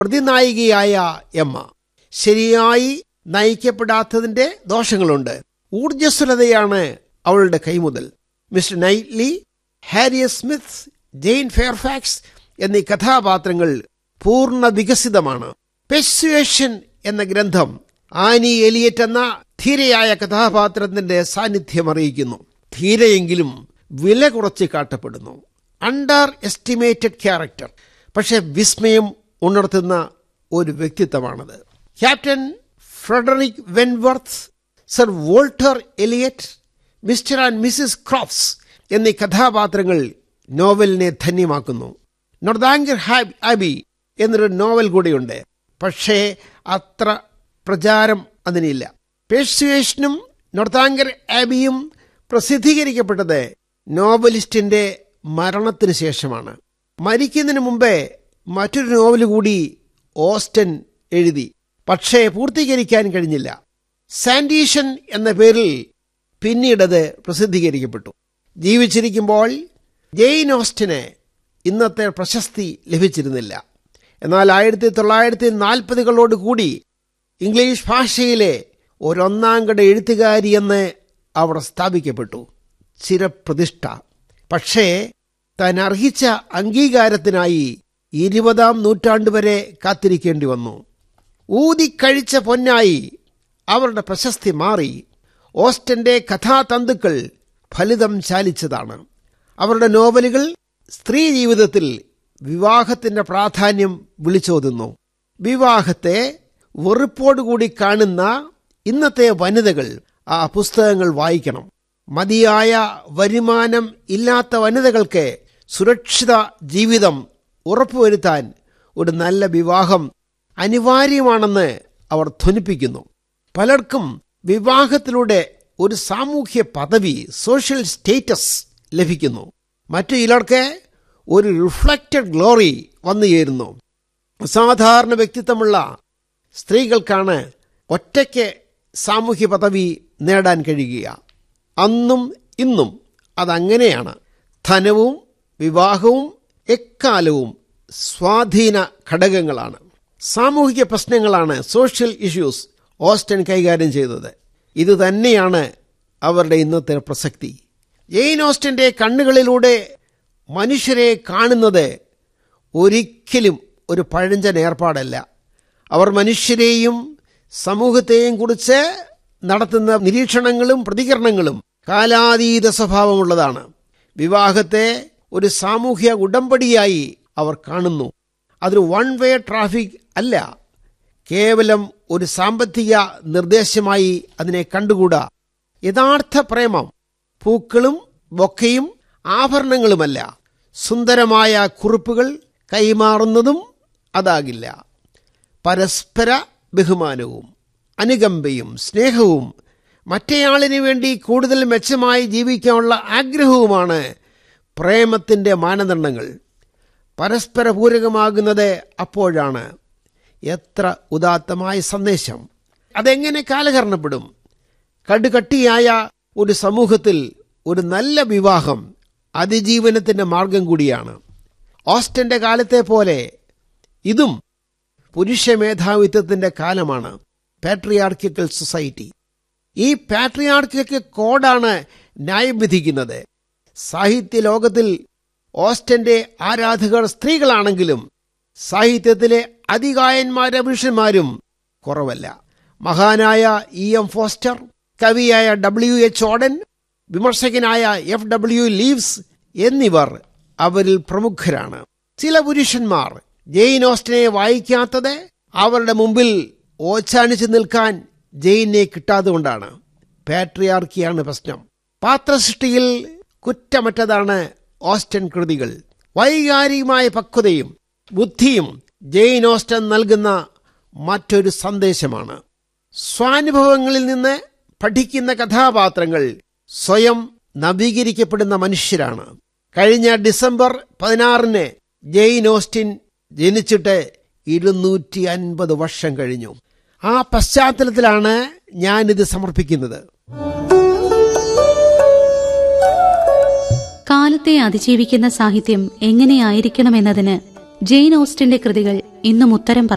പ്രതിനായികയായ Emma ശരിയായി നയിക്കപ്പെടാത്തതിന്റെ ദോഷങ്ങളുണ്ട് ഊർജ്ജസ്വലതയാണ് അവളുടെ കൈമുതൽ mister Knightley Harriet Smith Jane Fairfax എന്നീ കഥാപാത്രങ്ങൾ പൂർണ്ണ വികസിതമാണ് പെസ്വേഷൻ എന്ന ഗ്രന്ഥം ആനി എലിയറ്റ് എന്ന ധീരയായ കഥാപാത്രത്തിന്റെ സാന്നിധ്യം അറിയിക്കുന്നു ധീരയെങ്കിലും വില കുറച്ച് കാട്ടപ്പെടുന്നു അണ്ടർ എസ്റ്റിമേറ്റഡ് ക്യാരക്ടർ പക്ഷെ വിസ്മയം ഉണർത്തുന്ന ഒരു വ്യക്തിത്വമാണത് captain Frederick Wentworth sir Walter Elliot mister and missus Crofts എന്നീ കഥാപാത്രങ്ങൾ നോവലിനെ ധന്യമാക്കുന്നു നൊർദാങ്കർ ഹാബ് ആബി എന്നൊരു നോവൽ കൂടിയുണ്ട് പക്ഷേ അത്ര പ്രചാരം അതിനില്ല പേഴ്സുവേഷനും നൊർദാങ്കർ ആബിയും പ്രസിദ്ധീകരിക്കപ്പെട്ടത് നോവലിസ്റ്റിന്റെ മരണത്തിന് ശേഷമാണ് മരിക്കുന്നതിന് മുമ്പേ മറ്റൊരു നോവൽ കൂടി ഓസ്റ്റൻ എഴുതി പക്ഷേ പൂർത്തീകരിക്കാൻ കഴിഞ്ഞില്ല സാൻഡീഷൻ എന്ന പേരിൽ പിന്നീടത് പ്രസിദ്ധീകരിക്കപ്പെട്ടു ജീവിച്ചിരിക്കുമ്പോൾ ജെയിൻ ഓസ്റ്റിന് ഇന്നത്തെ പ്രശസ്തി ലഭിച്ചിരുന്നില്ല എന്നാൽ ആയിരത്തി തൊള്ളായിരത്തി നാൽപ്പതുകളോട് കൂടി ഇംഗ്ലീഷ് ഭാഷയിലെ ഒരൊന്നാംകട എഴുത്തുകാരിയെന്ന് അവർ സ്ഥാപിക്കപ്പെട്ടു ചിരപ്രതിഷ്ഠ പക്ഷേ താൻ അർഹിച്ച അംഗീകാരത്തിനായി ഇരുപതാം നൂറ്റാണ്ട് വരെ കാത്തിരിക്കേണ്ടി വന്നു ഊതിക്കഴിച്ച പൊന്നായി അവരുടെ പ്രശസ്തി മാറി ഓസ്റ്റന്റെ കഥാതന്തുക്കൾ ഫലിതം ചാലിച്ചതാണ് അവരുടെ നോവലുകൾ സ്ത്രീ ജീവിതത്തിൽ വിവാഹത്തിന്റെ പ്രാധാന്യം വിളിച്ചോതുന്നു വിവാഹത്തെ വെറുപ്പോടുകൂടി കാണുന്ന ഇന്നത്തെ വനിതകൾ ആ പുസ്തകങ്ങൾ വായിക്കണം മതിയായ വരുമാനം ഇല്ലാത്ത വനിതകൾക്ക് സുരക്ഷിത ജീവിതം ഉറപ്പുവരുത്താൻ ഒരു നല്ല വിവാഹം അനിവാര്യമാണെന്ന് അവർ ധ്വനിപ്പിക്കുന്നു പലർക്കും വിവാഹത്തിലൂടെ ഒരു സാമൂഹ്യ പദവി സോഷ്യൽ സ്റ്റേറ്റസ് ലഭിക്കുന്നു മറ്റു ചിലർക്ക് ഒരു റിഫ്ലക്റ്റഡ് ഗ്ലോറി വന്നു ചേരുന്നു സാധാരണ വ്യക്തിത്വമുള്ള സ്ത്രീകൾക്കാണ് ഒറ്റയ്ക്ക് സാമൂഹ്യ പദവി നേടാൻ കഴിയുക അന്നും ഇന്നും അതങ്ങനെയാണ് ധനവും വിവാഹവും എക്കാലവും സ്വാധീന ഘടകങ്ങളാണ് സാമൂഹിക പ്രശ്നങ്ങളാണ് സോഷ്യൽ ഇഷ്യൂസ് ഓസ്റ്റൻ കൈകാര്യം ചെയ്തത് ഇത് തന്നെയാണ് അവരുടെ ഇന്നത്തെ പ്രസക്തി ജെയിൻ ഓസ്റ്റന്റെ കണ്ണുകളിലൂടെ മനുഷ്യരെ കാണുന്നത് ഒരിക്കലും ഒരു പഴഞ്ചൻ ഏർപ്പാടല്ല അവർ മനുഷ്യരെയും സമൂഹത്തെയും കുറിച്ച് നടത്തുന്ന നിരീക്ഷണങ്ങളും പ്രതികരണങ്ങളും കാലാതീത സ്വഭാവമുള്ളതാണ് വിവാഹത്തെ ഒരു സാമൂഹ്യ ഉടമ്പടിയായി അവർ കാണുന്നു അതൊരു വൺ വേ ട്രാഫിക് അല്ല കേവലം ഒരു സാമ്പത്തിക നിർദ്ദേശമായി അതിനെ കണ്ടുകൂടാ യഥാർത്ഥ പ്രേമം പൂക്കളും ബൊക്കയും ആഭരണങ്ങളുമല്ല സുന്ദരമായ കുറിപ്പുകൾ കൈമാറുന്നതും അതാകില്ല പരസ്പര ബഹുമാനവും അനുകമ്പയും സ്നേഹവും മറ്റേയാളിന് വേണ്ടി കൂടുതൽ മെച്ചമായി ജീവിക്കാനുള്ള ആഗ്രഹവുമാണ് പ്രേമത്തിൻ്റെ മാനദണ്ഡങ്ങൾ പരസ്പര പൂരകമാകുന്നത് അപ്പോഴാണ് എത്ര ഉദാത്തമായ സന്ദേശം അതെങ്ങനെ കാലഹരണപ്പെടും കടുകട്ടിയായ ഒരു സമൂഹത്തിൽ ഒരു നല്ല വിവാഹം അതിജീവനത്തിന്റെ മാർഗം കൂടിയാണ് ഓസ്റ്റന്റെ കാലത്തെ പോലെ ഇതും പുരുഷ മേധാവിത്വത്തിന്റെ കാലമാണ് പാട്രിയാർക്കിക്കൽ സൊസൈറ്റി ഈ പാട്രിയാർക്കിക്കൽ കോഡാണ് ന്യായം വിധിക്കുന്നത് സാഹിത്യ ലോകത്തിൽ ഓസ്റ്റന്റെ ആരാധകർ സ്ത്രീകളാണെങ്കിലും സാഹിത്യത്തിലെ അതികായന്മാരും പുരുഷന്മാരും കുറവല്ല മഹാനായ ഇ എം ഫോസ്റ്റർ കവിയായ ഡബ്ല്യു എച്ച് ഓഡൻ വിമർശകനായ എഫ് ഡബ്ല്യു ലീവ്സ് എന്നിവർ അവരിൽ പ്രമുഖരാണ് ചില പുരുഷന്മാർ ജെയിൻ ഓസ്റ്റനെ വായിക്കാത്തത് അവരുടെ മുമ്പിൽ ഓച്ചാനിച്ചു നിൽക്കാൻ ജെയിനെ കിട്ടാതുകൊണ്ടാണ് പാട്രിയാർക്കിയാണ് പ്രശ്നം പാത്രസൃഷ്ടിയിൽ കുറ്റമറ്റതാണ് ഓസ്റ്റൻ കൃതികൾ വൈകാരികമായ പക്വതയും ബുദ്ധിയും ജെയിൻ ഓസ്റ്റൻ നൽകുന്ന മറ്റൊരു സന്ദേശമാണ് സ്വാനുഭവങ്ങളിൽ നിന്ന് പഠിക്കുന്ന കഥാപാത്രങ്ങൾ സ്വയം നവീകരിക്കപ്പെടുന്ന മനുഷ്യരാണ് കഴിഞ്ഞ ഡിസംബർ പതിനാറിന് ജെയിൻ ഓസ്റ്റിൻ ജനിച്ചിട്ട് ഇരുന്നൂറ്റി അൻപത് വർഷം കഴിഞ്ഞു ആ പശ്ചാത്തലത്തിലാണ് ഞാനിത് സമർപ്പിക്കുന്നത് കാലത്തെ അതിജീവിക്കുന്ന സാഹിത്യം എങ്ങനെയായിരിക്കണമെന്നതിന് ജെയിൻ ഓസ്റ്റിന്റെ കൃതികൾ ഇന്നും ഉത്തരം